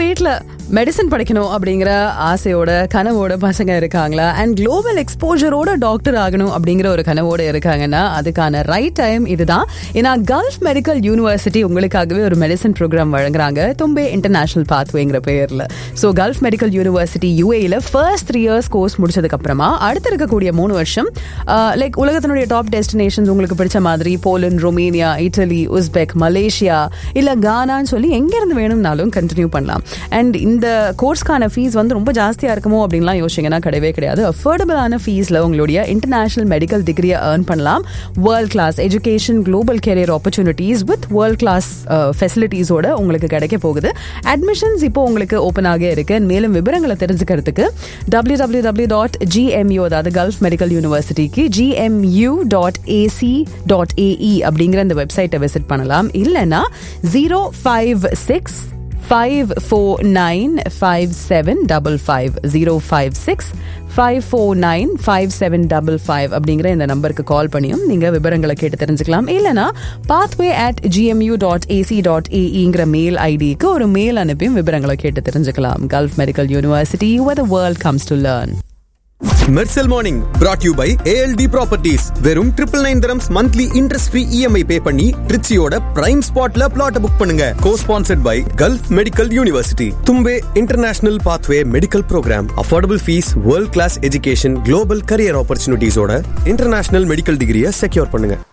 வீட்டில் மெடிசன் படிக்கணும் அப்படிங்கிற ஆசையோட கனவோட பசங்க இருக்காங்களா அண்ட் குளோபல் எக்ஸ்போஜரோட டாக்டர் ஆகணும் அப்படிங்கிற ஒரு கனவோட இருக்காங்கன்னா அதுக்கான ரைட் டைம் இதுதான் ஏன்னா கல்ஃப் மெடிக்கல் யூனிவர்சிட்டி உங்களுக்காகவே ஒரு மெடிசன் ப்ரோக்ராம் வழங்குறாங்க தும்பே இன்டர்நேஷனல் பாத்வேங்கிற பேர்ல ஸோ கல்ஃப் மெடிக்கல் யூனிவர்சிட்டி யூஏல ஃபர்ஸ்ட் த்ரீ இயர்ஸ் கோர்ஸ் முடிச்சதுக்கு அப்புறமா அடுத்து இருக்கக்கூடிய மூணு வருஷம் லைக் உலகத்தினுடைய டாப் டெஸ்டினேஷன்ஸ் உங்களுக்கு பிடிச்ச மாதிரி Poland Romania Italy Uzbek Malaysia இல்ல கானான்னு சொல்லி எங்க இருந்து வேணும்னாலும் கண்டினியூ பண்ணலாம் அண்ட் இந்த கோர்ஸ்க்கான ஃபீஸ் வந்து ரொம்ப ஜாஸ்தியா இருக்குமோ அப்படின்லாம் யோசிங்கன்னா கிடையவே கிடையாது அஃபோர்டபுளான ஃபீஸ்ல உங்களுடைய இன்டர்நேஷனல் மெடிக்கல் டிகிரியை ஏர்ன் பண்ணலாம் world class education global career opportunities with world class ஃபெசிலிட்டிஸோட உங்களுக்கு கிடைக்க போகுது அட்மிஷன்ஸ் இப்போ உங்களுக்கு ஓப்பன் ஆக இருக்கு மேலும் விவரங்களை தெரிஞ்சுக்கிறதுக்கு W W W dot GMU அதாவது கல்ஃப் மெடிக்கல் யூனிவர்சிட்டிக்கு GMU dot AC dot AE அப்படிங்கிற இந்த வெப்சைட்டை விசிட் பண்ணலாம் இல்லைன்னா zero five six five four nine five seven double five zero five six five four nine five seven double five அப்படிங்கிற இந்த நம்பருக்கு கால் பண்ணியும் நீங்கள் விவரங்களை கேட்டு தெரிஞ்சுக்கலாம் இல்லைனா pathway at GMU dot AC dot ஏஇங்கிற மெயில் ஐடிக்கு ஒரு மெயில் அனுப்பியும் விவரங்களை கேட்டு தெரிஞ்சுக்கலாம் Gulf medical university where the world comes to learn Mersal morning brought you by ALT properties வெறும் triple nine dirhams monthly interest free EMI pay பண்ணி ட்ரிச்சியோட பிரைம் ஸ்பாட்ல பிளாட் புக் பண்ணுங்க co sponsored by Gulf medical university Thumbay international pathway medical program affordable fee world class education global career ஆப்பர்ச்சுனிட்டிஸோட international medical டிகிரியை secure பண்ணுங்க